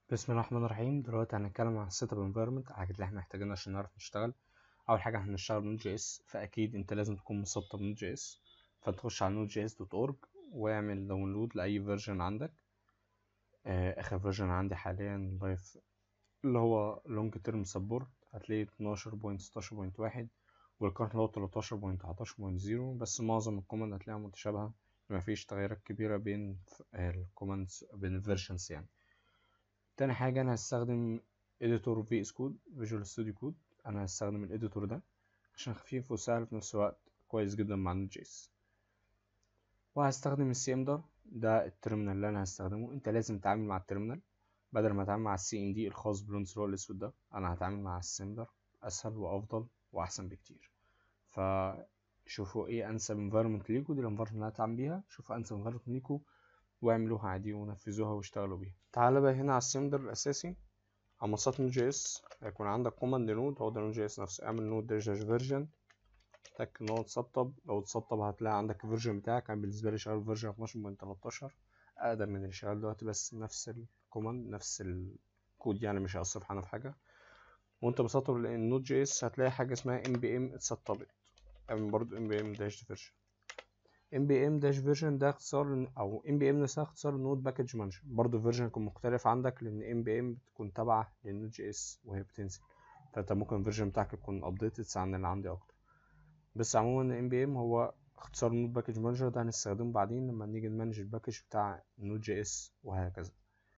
بسم الله الرحمن الرحيم دلوقتي هنتكلم عن السيت اب انفايرمنت الحاجات اللي احنا محتاجينها عشان نعرف نشتغل اول حاجه احنا هنشتغل بنود جي اس فاكيد انت لازم تكون مسطب نود جي اس فتخش على نود جي اس دوت اورج واعمل داونلود لاي فيرجن عندك آه، اخر فيرجن عندي حاليا لايف اللي هو لونج تيرم سبورت هتلاقيه 12.16.1 والكارت اللي هو 13.11.0 بس معظم الكوماند هتلاقيها متشابهه مفيش تغييرات كبيره بين الكوماندز بين الفيرجنز يعني تاني حاجة أنا هستخدم إديتور في اس كود فيجوال ستوديو كود أنا هستخدم الإديتور ده عشان خفيف وسهل في نفس الوقت كويس جدا مع النود جيس وهستخدم السي ام دار ده الترمينال اللي أنا هستخدمه أنت لازم تتعامل مع الترمينال بدل ما أتعامل مع السي ام دي الخاص باللون اللي الأسود ده أنا هتعامل مع السي دار أسهل وأفضل وأحسن بكتير فشوفوا إيه أنسب انفيرمنت ليكوا دي الانفيرمنت اللي هتعامل بيها شوفوا أنسب انفيرمنت ليكوا واعملوها عادي ونفذوها واشتغلوا بيها تعال بقى هنا على السندر الاساسي على منصات نود جي اس هيكون عندك كوماند نود هو ده نود جي اس نفسه اعمل نود داش داش فيرجن تك ان هو اتسطب لو اتسطب هتلاقي عندك الفيرجن بتاعك كان بالنسبه لي شغال فيرجن 12.13 اقدم من اللي شغال دلوقتي بس نفس الكوماند نفس الكود يعني مش هيأثر معانا في حاجه وانت بتسطب النود جي اس هتلاقي حاجه اسمها ام بي ام اتسطبت اعمل برضو ام بي ام داش فيرجن ام بي ام داش فيرجن ده اختصار او ام بي ام نفسها اختصار نود باكج مانجر برضه فيرجن يكون مختلف عندك لان ام بي ام بتكون تابعه للنود جي اس وهي بتنزل فانت ممكن الفيرجن بتاعك يكون ابديتد عن اللي عندي اكتر بس عموما ام بي ام هو اختصار نود باكج مانجر ده هنستخدمه بعدين لما نيجي نمانج الباكج بتاع نود جي اس وهكذا